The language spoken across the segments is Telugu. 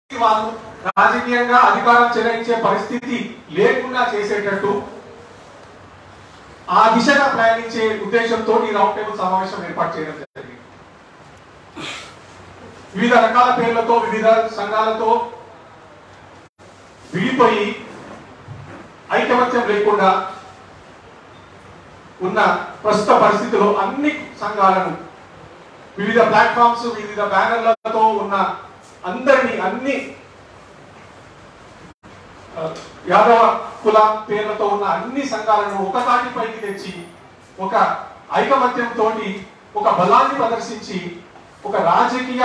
వాళ్ళు రాజకీయంగా అధికారం చెలాయించే పరిస్థితి లేకుండా చేసేటట్టు ఆ దిశగా ప్రయాణించే ఉద్దేశంతో ఈ రౌండ్ టేబుల్ సమావేశం ఏర్పాటు చేయడం జరిగింది వివిధ రకాల పేర్లతో వివిధ సంఘాలతో విడిపోయి ఐకమత్యం లేకుండా ఉన్న ప్రస్తుత పరిస్థితిలో అన్ని సంఘాలను వివిధ ప్లాట్ఫామ్స్ వివిధ బ్యానర్లతో ఉన్న అందరినీ అన్ని ఆ, యాదవ కుల పేర్లతో ఉన్న అన్ని సంఘాలను ఒక తాటిపైకి తెచ్చి ఒక ఐకమత్యంతో ఒక బలాన్ని ప్రదర్శించి ఒక రాజకీయ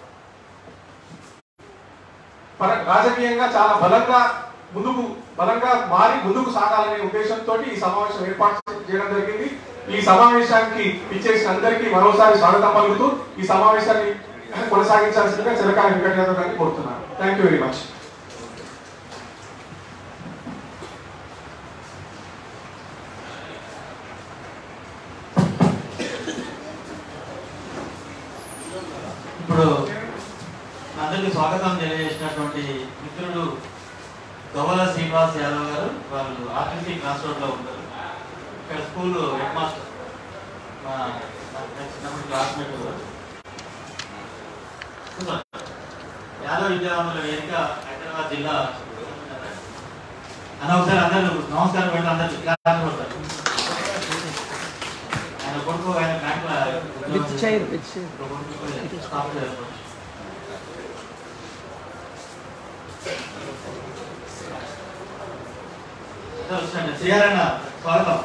పర- రాజకీయంగా చాలా బలంగా ముందుకు బలంగా మారి ముందుకు సాగాలనే ఉద్దేశంతో ఈ సమావేశం ఏర్పాటు చేయడం జరిగింది ఈ సమావేశానికి ఇచ్చేసిన అందరికీ మరోసారి స్వాగతం పలుకుతూ ఈ సమావేశాన్ని కొనసాగించాల్సిందిగా చిరకాల వెంకట యాదవ్ గారిని కోరుతున్నాను థ్యాంక్ యూ వెరీ మచ్ ఇప్పుడు అందరికి స్వాగతం తెలియజేసినటువంటి మిత్రుడు గవ్వల శ్రీనివాస్ యాదవ్ గారు వాళ్ళు ఆర్టీసీ క్లాస్ రోడ్ లో ఉంటారు ఇక్కడ స్కూల్ హెడ్ మాస్టర్ మా నా చిన్నప్పుడు క్లాస్మేట్ కూర్చోండి. యాదవ్ విద్యావంతుల వేదిక హైదరాబాద్ జిల్లా అన్న ఒకసారి అందరూ నమస్కారం పెట్టి అందరు క్లాస్ కొడతారు ఆయన కొడుకు ఆయన బ్యాంకులో Which chair? Which chair? Stop చేస్తారు శ్రీహరణ స్వాగతం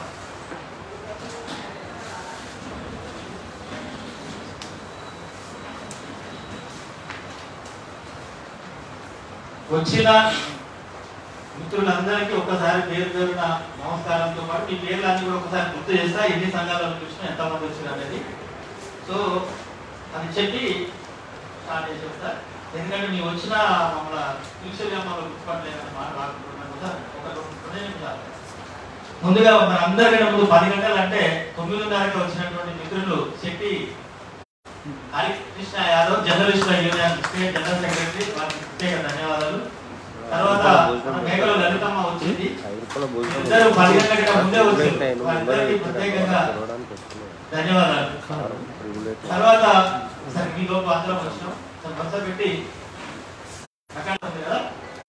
వచ్చిన మిత్రులందరికీ ఒకసారి పేరు పేరున నమస్కారంతో పాటు మీ పేర్లన్నీ కూడా ఒకసారి గుర్తు చేస్తా ఎన్ని సంఘాలను చూసినా ఎంతమంది వచ్చారు అనేది సో అని చెప్పి స్టార్ట్ చేసేస్తా ఎందుకంటే నీ వచ్చిన మమ్మల్ని ఫ్యూచర్గా మనం గుర్తుపట్టలేదని మాట రాకుంటున్నాను కదా ఒక రెండు నిమిషాలు ముందుగా మన అందరికన్నా ముందు పది గంటలు అంటే తొమ్మిదిన్నరకి వచ్చినటువంటి మిత్రులు Shetty Harikrishna Yadav journalist union state general secretary వారికి ప్రత్యేక ధన్యవాదాలు తర్వాత మన మేకలో లలితమ్మ వచ్చింది ఇద్దరు పది గంటల కంటే ముందే వచ్చారు వారిద్దరికి ప్రత్యేకంగా ధన్యవాదాలు తర్వాత సరే మీ లోపు అందరం వచ్చినాం సరే వరుస పెట్టి అక్కడ ఉంది కదా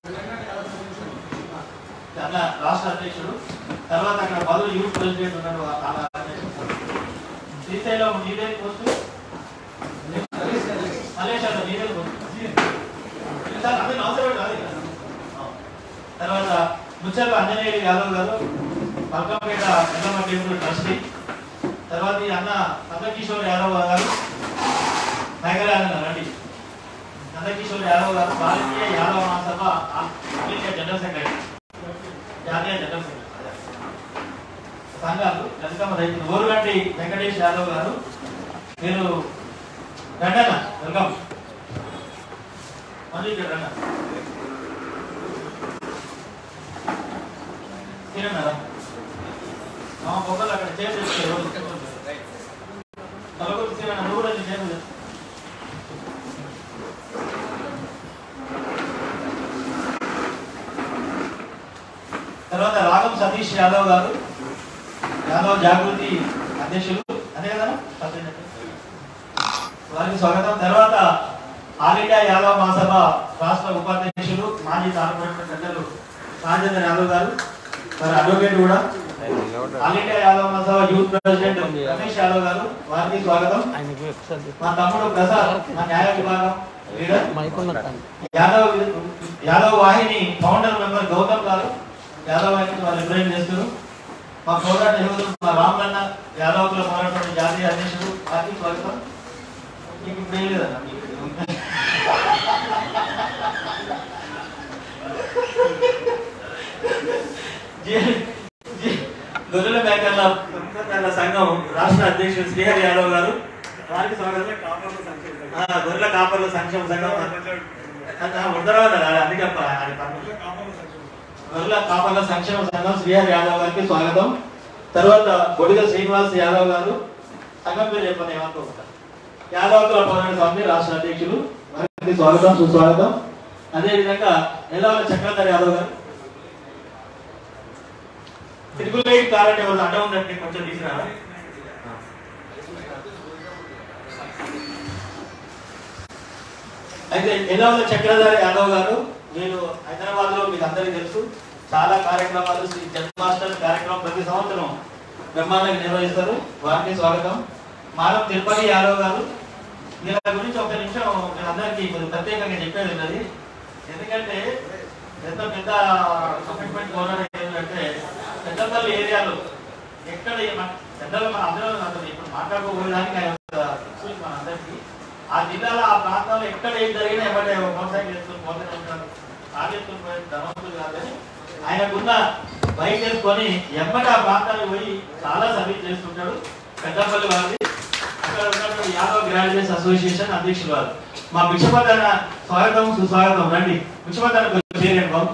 అన్న రాష్ట్ర అధ్యక్షుడు తర్వాత అక్కడ బదులు యూత్ ప్రెసిడెంట్ ఉన్నాడు ఆ- ఆ అధ్యక్షుడు. శ్రీశైలం నీదే పోస్టు మలేష్ అన్న నీదే పోస్టు సార్, అదే అవసరం కాదు ఇక. ఆ. తర్వాత ముచ్చర్ల అంజనేయులు యాదవ్ గారు మల్కంపేట ఎల్లమ్మ టెంపుల్ ట్రస్టీ తర్వాత ఈ అన్న నందకిషోర్ యాదవ్ గారు మేఘరాజన్ రెడ్డి నందకిషోర్ యాదవ్ గారు Bharatiya Yadava Mahasabha all India general secretary జాతీయ జనరల్ సెక్రటరీ సంఘాలు లలితమ్మ రైతు ఓరుగంటి వెంకటేష్ యాదవ్ గారు మీరు రండన్న వెల్కమ్ మళ్ళీ ఇక్కడ రండి తినన్నారా మా పొగలు అక్కడ చేసి తలకొచ్చి తినన్నా నువ్వు కూడా చేసి తర్వాత రాగం సతీష్ యాదవ్ గారు యాదవ్ జాగృతి అధ్యక్షులు అదే కదా సతీష్ అంటే? వారికి స్వాగతం తర్వాత ఆల్ ఇండియా యాదవ్ మహాసభ రాష్ట్ర ఉపాధ్యక్షులు మాజీ కార్పొరేటర్ పెద్దలు రాజేంద్ర యాదవ్ గారు మరి అడ్వకేట్ కూడా all India Yadav Mahasabha youth president Ramesh Yadav గారు వారికి స్వాగతం ఆయనకి ఒకసారి మా తమ్ముడు ప్రసాద్ మా న్యాయ విభాగం లీడర్ మైక్ ఉన్నట్టు యాదవ్ యాదవ్ వాహిని ఫౌండర్ మెంబర్ గౌతమ్ గారు యాదవ్ వాహిని వాళ్ళు రిప్రజెంట్ చేస్తారు మా పోరాట యోధులు మా రామలన్న యాదవ్ కుల పోరాటం జాతీయ అధ్యక్షుడు వారికి స్వాగతం మీకు ఇప్పుడు ఏం లేదన్న మీకు జీ- జీ- గొర్రెల మేకల పెంపకాల సంఘం రాష్ట్ర అధ్యక్షుడు శ్రీహరి యాదవ్ గారు వారికి స్వాగతం ఆ, గొర్రెల కాపర్ల సంక్షేమ సంఘం ఉత్తరవాద అందుకే అప్ప- అది పన్ను. గొర్రెల కాపర్ల సంక్షేమ సంఘం శ్రీహరి యాదవ్ గారికి స్వాగతం తర్వాత బొడిగ శ్రీనివాస్ యాదవ్ గారు సంఘం పేరు చెప్పండి ఏమనుకోకుండా యాదవ్ కుల పోరాట స్వామి రాష్ట్ర అధ్యక్షులు వారికి స్వాగతం సుస్వాగతం అదేవిధంగా ఎల్లవల్ల చక్రధర్ యాదవ్ గారు తిరుగులేని కారణం ఎవరు అడ్డం ఉన్నట్టు కొంచెం తీసుకురా అయితే ఎల్లవల్ల చక్రధర్ యాదవ్ గారు మీరు హైదరాబాద్ లో మీకు అందరికీ తెలుసు చాలా కార్యక్రమాలు శ్రీ జన్మాష్టమి కార్యక్రమం ప్రతి సంవత్సరం బ్రహ్మాండంగా నిర్వహిస్తారు వారికి స్వాగతం మానవ తిరుపతి యాదవ్ గారు దీని గురించి ఒక నిమిషం నేను అందరికీ కొద్దిగా ప్రత్యేకంగా చెప్పేది ఉన్నది ఎందుకంటే ఎంత పెద్ద కమిట్మెంట్ ఓనర్ ఏంటంటే పెద్దపల్లి ఏరియాలో ఎక్కడ ఏ- మన- పెద్దలు మన అందరం అసలు ఇప్పుడు మాట్లాడుకోవడానికి ఆయన ఒక excuse మన అందరికీ ఆ జిల్లాలో ఆ ప్రాంతంలో ఎక్కడ ఏం జరిగినా ఎవరి మోటార్ చేసుకుని పోతూనే ఉంటారు ఆగేసుకుని పోయి ధనవంతులు కాదని ఆయనకున్న బైక్ వేసుకొని ఎమ్మటి ఆ ప్రాంతానికి పోయి చాలా సర్వీస్ చేస్తుంటాడు పెద్దపల్లి వారిది అక్కడ ఉన్నటువంటి యాదవ్ గ్రాడ్యుయేట్స్ అసోసియేషన్ అధ్యక్షులు వారు మా భిక్షపతన స్వాగతం సుస్వాగతం రండి భిక్షపతన చేరండి బాబు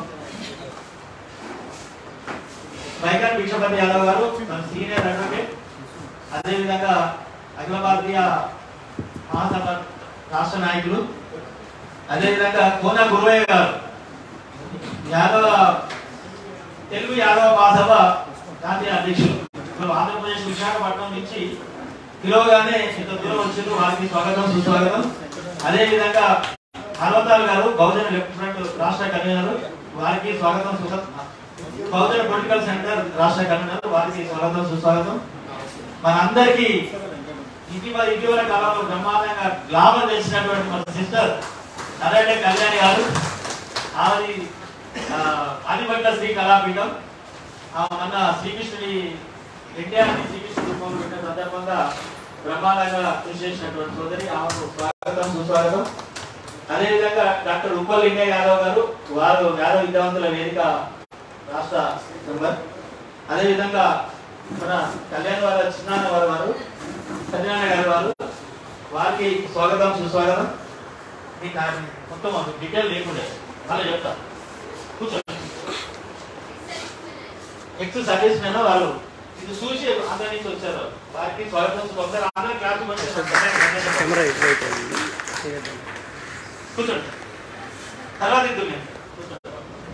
వైకర్ భిక్షపతి యాదవ్ గారు మన సీనియర్ అడ్వకేట్ అదేవిధంగా అఖిల భారతీయ మహాసభ రాష్ట్ర నాయకులు అదేవిధంగా కోన గురువయ్య గారు యాదవ తెలుగు యాదవ మహాసభ జాతీయ అధ్యక్షులు ఇప్పుడు ఆంధ్రప్రదేశ్ విశాఖపట్నం నుంచి పిలవగానే ఇంత దూరం వచ్చారు వారికి స్వాగతం సుస్వాగతం అదేవిధంగా హనుమంతాల్ గారు బహుజన లెఫ్ట్ ఫ్రంట్ రాష్ట్ర కన్వీనర్ వారికి స్వాగతం సుస్వాగతం బహుజన పొలిటికల్ సెంటర్ రాష్ట్ర కన్వీనర్ వారికి స్వాగతం సుస్వాగతం మనందరికీ ఇటీవల ఇటీవల కాలంలో బ్రహ్మాండంగా గ్లామర్ చేసినటువంటి మన సిస్టర్ నరేంద్ర కళ్యాణి గారు ఆమె ఆదిపట్ల శ్రీ కళాపీఠం ఆ మన శ్రీకృష్ణుడి ఎన్టీఆర్ శ్రీకృష్ణుడి రూపంలో పెట్టిన సందర్భంగా బ్రహ్మాండంగా కృషి చేసినటువంటి సోదరి ఆమెకు స్వాగతం సుస్వాగతం అదేవిధంగా డాక్టర్ ఉప్పల్ లింగయ్య యాదవ్ గారు వారు యాదవ్ విద్యావంతుల వేదిక రాష్ట్ర మెంబర్ అదేవిధంగా మన కళ్యాణ్ వారి చిన్నాన్న వారు వారు సత్యనారాయణ గారు వారు వారికి స్వాగతం సుస్వాగతం మీకు ఆ మొత్తం డీటెయిల్ లేకుండే వాళ్ళు చెప్తా కూర్చోండి ఎక్స్ సర్వీస్ మెన్ వాళ్ళు ఇది చూసి అందరి నుంచి వచ్చారు వారికి స్వాగతం సుస్వాగతం అందరూ క్లాస్ కెమెరా ఇటు వైపు ఉంది. చేద్దాం. కూర్చోండి తర్వాత ఇద్దరు నేను కూర్చోండి.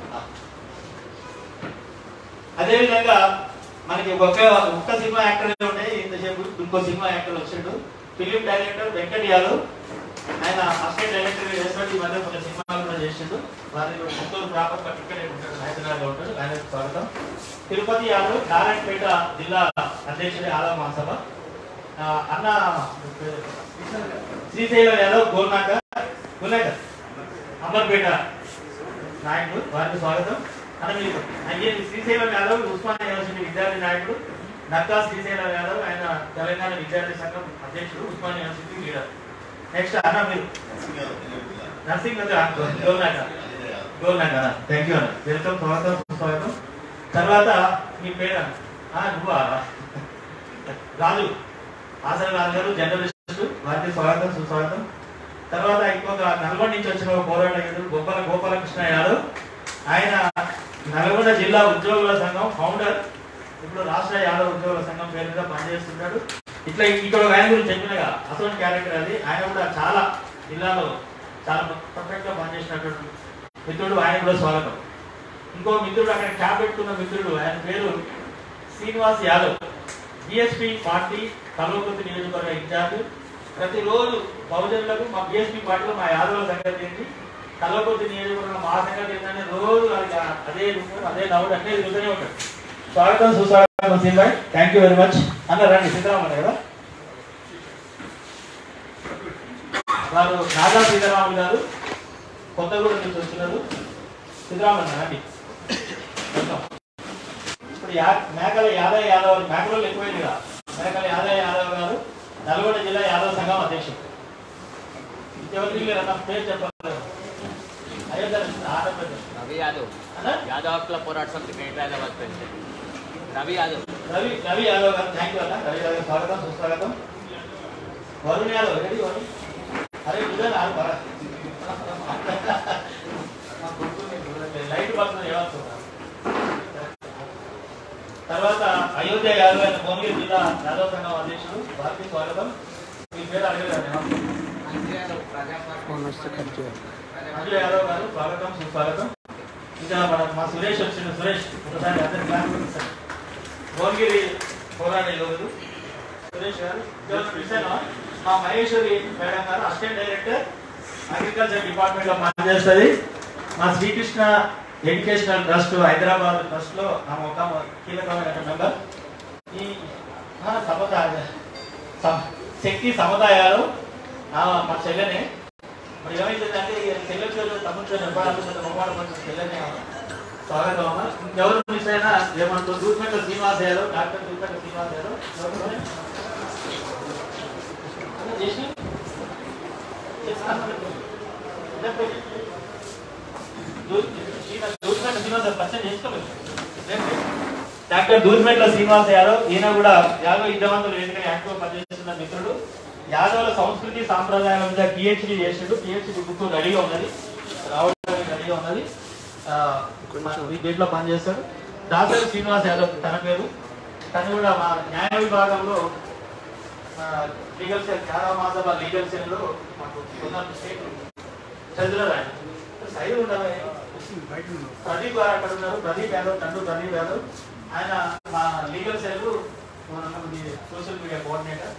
అదేవిధంగా మనకి ఒక ఒక్క సినిమా యాక్టర్ ఉండే ఇంతసేపు ఇంకో సినిమా యాక్టర్ వచ్చిండు ఫిలిం డైరెక్టర్ వెంకట్ యాదవ్ ఆయన అసిస్టెంట్ డైరెక్టర్ చేసినట్టు ఈ మధ్య కొన్ని సినిమాలు కూడా చేసిండు వారి ముత్తూరు ప్రాపర్ బట్ ఇక్కడే ఉంటాడు హైదరాబాద్ లో ఉంటాడు ఆయన స్వాగతం తిరుపతి యాదవ్ నారాయణపేట జిల్లా అధ్యక్షుడి ఆలా మహాసభ ఆ, అన్న శ్రీశైలం యాదవ్ గోల్నాక గోల్నాక అంబర్పేట నాయకుడు వారికి స్వాగతం అని మీరు అయ్యే శ్రీశైలం యాదవ్ ఉస్మానియా యూనివర్సిటీ విద్యార్థి నాయకుడు నక్కా శ్రీశైలం యాదవ్ ఆయన తెలంగాణ విద్యార్థి సంఘం అధ్యక్షుడు ఉస్మానియా యూనివర్సిటీ లీడర్ నెక్స్ట్ అన్న మీరు నర్సింగ్ గోల్నాక గోల్నాక థ్యాంక్ యూ అన్న వెల్కమ్ స్వాగతం స్వాగతం తర్వాత మీ పేరు ఆ, నువ్వా రాజు ఆసన రాజు గారు జర్నలిస్ట్ వారికి స్వాగతం సుస్వాగతం తర్వాత ఇంకొక నల్గొండ నుంచి వచ్చిన ఒక పోరాట యోధుడు గోపాల గోపాలకృష్ణ యాదవ్ ఆయన నల్గొండ జిల్లా ఉద్యోగుల సంఘం ఫౌండర్ ఇప్పుడు రాష్ట్ర యాదవ్ ఉద్యోగుల సంఘం పేరు మీద పనిచేస్తుంటాడు ఇట్లా ఇక్కడ ఒక ఆయన గురించి చెప్పినగా అసలు క్యారెక్టర్ అది ఆయన కూడా చాలా జిల్లాలో చాలా పర్ఫెక్ట్ గా పనిచేసినటువంటి మిత్రుడు ఆయన కూడా స్వాగతం ఇంకో మిత్రుడు అక్కడ క్యాబ్ పెట్టుకున్న మిత్రుడు ఆయన పేరు శ్రీనివాస్ యాదవ్ బిఎస్పి పార్టీ కల్వకుర్తి నియోజకవర్గ ఇన్ఛార్జ్ ప్రతిరోజు బహుజనులకు మా బిఎస్పి పార్టీలో మా యాదవుల సంగతి ఏంటి కల్వకుర్తి నియోజకవర్గం మా సంగతి ఏంటంటే రోజు వాళ్ళకి అదే రూపం అదే నవ్వుడు అన్నీ తిరుగుతూనే ఉంటాడు స్వాగతం సుస్వాగతం సీన్ భాయ్ థ్యాంక్ యూ వెరీ మచ్ అన్న రండి సీతారామన్న కదా వారు నాగా సీతారాములు గారు కొత్తగూడెం నుంచి వచ్చినారు సీతారామన్న రండి వెల్కమ్. ఇప్పుడు యా మేకల యాదవ్ యాదవ్ మేకలు ఎక్కువైంది కదా మేకల యాదవ్ యాదవ్ గారు నల్గొండ జిల్లా యాదవ్ సంఘం అధ్యక్షుడు ఎవరికి లేరన్న పేరు చెప్పాలి అయోధ్య నుంచి ఆంధ్రప్రదేశ్ రవి యాదవ్ అన్న యాదవ్ హక్కుల పోరాట సమితి గ్రేట్ హైదరాబాద్ ప్రెసిడెంట్ రవి యాదవ్ రవి రవి యాదవ్ గారు థ్యాంక్ యూ అన్న రవి యాదవ్ గారు స్వాగతం సుస్వాగతం వరుణ్ యాదవ్ రెడీ వరుణ్ అరే ఇదే నాకు బాగా మా కొడుకుని చూడట్లేదు. లైట్ పడుతుంది ఏమవుతుందా తర్వాత అయోధ్య యాదవ్ అయిన భువనగిరి జిల్లా యాదవ్ సంఘం అధ్యక్షుడు వారికి స్వాగతం మీ పేరు అడగలేదు ఫోన్ వస్తే కట్ చేయాలి మంజుల యాదవ్ గారు స్వాగతం సుస్వాగతం ఇంకా మన మా సురేష్ వచ్చిన సురేష్ ఒకసారి అందరి క్లాస్ భువనగిరి పోరాట యోగులు సురేష్ గారు ఇంకా విషయంలో మా మహేశ్వరి మేడం గారు అసిస్టెంట్ డైరెక్టర్ అగ్రికల్చర్ డిపార్ట్మెంట్ లో పనిచేస్తుంది మా Srikrishna educational trust Hyderabad trust లో ఆమె ఒక కీలకమైన మెంబర్ ఈ ఆ, సముదాయ సమ- శక్తి సముదాయాలు ఆ, మా చెల్లెనే మరి ఏమైందంటే ఈ చెల్లెలు తమ్ముడు నిర్మాణాలు మొహమాట కొంచెం చెల్లెనే స్వాగతం అమ్మ ఎవరు మిస్ అయినా ఏమంటారు దూర్పేట శ్రీనివాస్ యాదవ్ డాక్టర్ దూర్పేట శ్రీనివాస్ యాదవ్ ఎవరు? అన్న చేసి డాక్టర్ దూర్మెట్ల శ్రీనివాస యాదవ్ ఈయన కూడా యాదవ్ యుద్ధవంతులు వేదికగా యాక్టివ్ పనిచేస్తున్న మిత్రుడు యాదవుల సంస్కృతి సాంప్రదాయాల మీద పిహెచ్డి చేసిండు పిహెచ్డి బుక్ రెడీగా ఉన్నది రావడానికి రెడీగా ఉన్నది ఆ, ఈ దీంట్లో పనిచేస్తాడు డాక్టర్ శ్రీనివాస్ యాదవ్ తన పేరు తను కూడా మా న్యాయ విభాగంలో లీగల్ సెల్ చాలా మాసభ లీగల్ సెల్ లో మాకు ఉన్న స్టేట్ చదువులర్ ఆయన సైడ్ ఉండవే ప్రదీప్ గారు అక్కడ ఉన్నారు ప్రదీప్ యాదవ్ తండ్రి ప్రదీప్ యాదవ్ ఆయన మా legal cell social media coordinator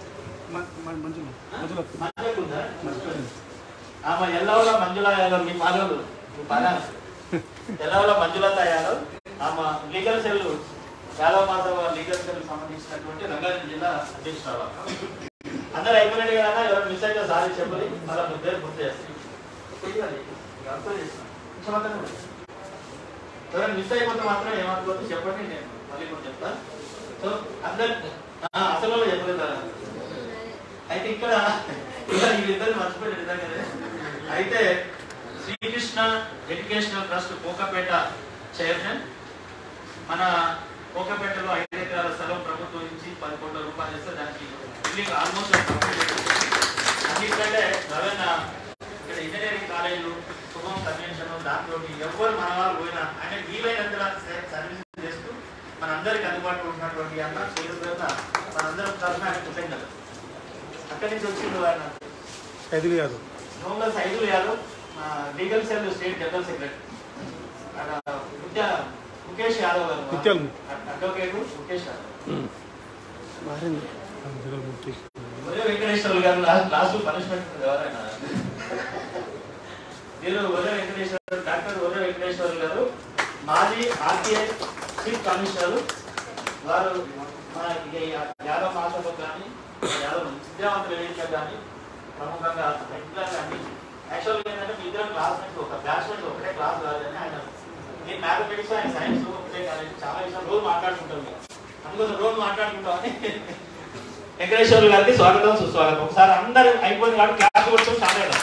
మంజులకు ఉందా? ఆమె ఎల్లవల మంజుల యాదవ్ మీ పాలలు మీ పాలన ఎల్లవల మంజులత యాదవ్ ఆమె legal cell Yadav Madhava legal cell సంబంధించినటువంటి రంగారెడ్డి జిల్లా అధ్యక్షురాలు అందరూ అయిపోయినట్టు కదా ఎవరు మిస్ అయితే సారీ చెప్పని మళ్ళీ ముద్దే గుర్తు చేస్తాం చెయ్యాలి. ఇక అర్థం చేస్తాం. కొంచెం అర్థం కాదు. ఎవరైనా మిస్ అయిపోతే మాత్రం ఏమనుకోవద్దు చెప్పండి నేను మళ్ళీ కొంచెం చెప్తా సో అందరు ఆ, అసలు వాళ్ళు చెప్పలేదు కదా. అయితే ఇక్కడ ఇక్కడ వీళ్ళిద్దరు మర్చిపోయిన నిజంగానే అయితే Srikrishna educational trust Kokapet chairman మన కోకపేటలో ఐదు ఎకరాల స్థలం ప్రభుత్వం నుంచి పది కోట్ల రూపాయలు ఇస్తే దానికి బిల్డింగ్ ఆల్మోస్ట్ అన్నిటికంటే రవణ ఇక్కడ ఇంజనీరింగ్ కాలేజీలు శుభం కన్వెన్షన్ దాంట్లో ఎవరు మన వాళ్ళు పోయినా అంటే వీలైనంత సర్వీస్ చేస్తూ మనందరికి అందుబాటులో ఉన్నటువంటి అన్న పేరు పేరున మనందరం తరఫున ఆయన కృతజ్ఞత అక్కడి నుంచి వచ్చిండు ఆయన ఎదురు కాదు నోంగల్ Saidulu Yadav legal cell state general secretary ఆయన ముత్య ముఖేష్ యాదవ్ గారు ముత్యాలు. అడ్వకేట్ ముఖేష్ యాదవ్ మారింది ఒరే వెంకటేశ్వర్లు గారు లాస్ట్ లాస్ట్ పనిష్మెంట్ ఎవరైనా మీరు ఒరే వెంకటేశ్వర డాక్టర్ ఒరే వెంకటేశ్వర్లు గారు మాజీ ఆర్టీఐ చీఫ్ కమిషనర్ వారు మన ఇక ఈ యాదవ్ మాసంలో కానీ యాదవ్ విద్యావంతుల వేదిక కానీ ప్రముఖంగా రెగ్యులర్ అన్ని యాక్చువల్గా ఏంటంటే మీ ఇద్దరు క్లాస్మేట్స్ ఒక బ్యాచ్మేట్స్ ఒకటే క్లాస్ కాదని ఆయన నేను మ్యాథమెటిక్స్ ఆయన సైన్స్ ఒకటే కాలేజ్ చాలా విషయాలు రోజు మాట్లాడుకుంటాం ఇక. అందుకోసం రోజు మాట్లాడుకుంటామని వెంకటేశ్వర్లు గారికి స్వాగతం సుస్వాగతం ఒకసారి అందరూ అయిపోయింది కాబట్టి క్లాస్ కొడుతూ స్టార్ట్ చేద్దాం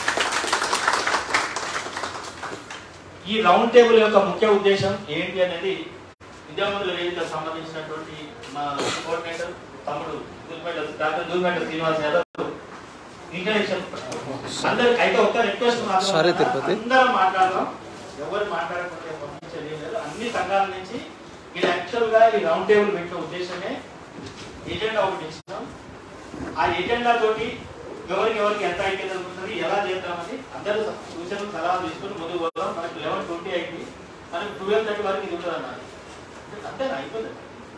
ఈ రౌండ్ టేబుల్ యొక్క ముఖ్య ఉద్దేశం ఏంటి అనేది విద్యావంతుల వేదికకు సంబంధించినటువంటి మా కోఆర్డినేటర్ తమ్ముడు దూర్పేట డాక్టర్ దూర్పేట శ్రీనివాస్ యాదవ్ ఇంటర్నేషన్ అందరికి అయితే ఒక్క రిక్వెస్ట్ Sorry, తిరుపతి. అందరం మాట్లాడదాం ఎవరు మాట్లాడకపోతే పంపించేది ఏం లేదు అన్ని సంఘాల నుంచి ఇది యాక్చువల్ గా ఈ రౌండ్ టేబుల్ పెట్టిన ఉద్దేశమే ఎజెండా ఒకటి ఇచ్చినాం ఆ ఎజెండా తోటి ఎవరికి ఎవరికి ఎంత ఐక్యత ఉంటుంది ఎలా చేద్దామని అందరూ సూచనలు సలహాలు తీసుకుని ముందుకు పోదాం మనకి లెవెన్ ట్వంటీ అయింది మనకి ట్వెల్వ్ థర్టీ వరకు ఇది ఉంటుంది అన్నారు అంతేనా అయిపోతుంది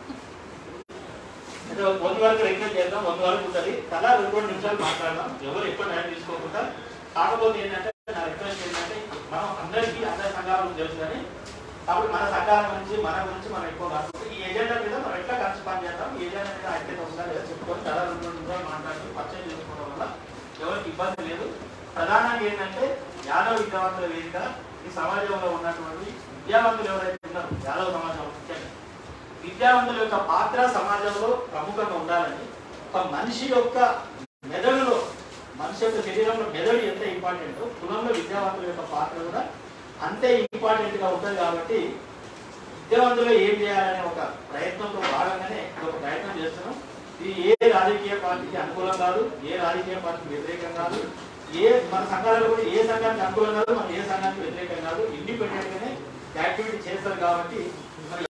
అంటే వంద వరకు రిక్వెస్ట్ చేద్దాం వంద వరకు ఉంటుంది తలా రెండు రెండు నిమిషాలు మాట్లాడదాం ఎవరు ఎక్కువ టైం తీసుకోకుండా కాకపోతే ఏంటంటే నా రిక్వెస్ట్ ఏంటంటే మనం అందరికీ అందరి సంఘాల గురించి తెలుసు కానీ కాబట్టి మన సంఘాల గురించి మన గురించి మనం ఎక్కువ కాకపోతే ఈ ఎజెండా మీద మనం ఎట్లా కలిసి పని చేద్దాం ఈ ఎజెండా మీద ఐక్యత ఉందా లేదా చెప్పుకొని తలా రెండు రెండు నిమిషాలు మాట్లాడి పరిచయం చేసుకోవడం వల్ల ఎవరికి ఇబ్బంది లేదు ప్రధానంగా ఏంటంటే యాదవ్ విద్యావంతుల వేదిక ఈ సమాజంలో ఉన్నటువంటి విద్యావంతులు ఎవరైతే ఉన్నారో యాదవ్ సమాజంలో ముఖ్యంగా విద్యావంతుల యొక్క పాత్ర సమాజంలో ప్రముఖంగా ఉండాలని ఒక మనిషి యొక్క మెదడులో మనిషి యొక్క శరీరంలో మెదడు ఎంత ఇంపార్టెంట్ కులంలో విద్యావంతుల యొక్క పాత్ర కూడా అంతే ఇంపార్టెంట్ గా ఉంటుంది కాబట్టి విద్యావంతులు ఏం చేయాలనే ఒక ప్రయత్నంలో భాగంగానే ఇది ఒక ప్రయత్నం చేస్తున్నాం ఇది ఏ రాజకీయ పార్టీకి అనుకూలం కాదు ఏ రాజకీయ పార్టీకి వ్యతిరేకం కాదు ఏ మన సంఘాలలో కూడా ఏ సంఘానికి అనుకూలం కాదు మనం ఏ సంఘానికి వ్యతిరేకం కాదు ఇండిపెండెంట్ గానే యాక్టివిటీ చేస్తారు కాబట్టి మరి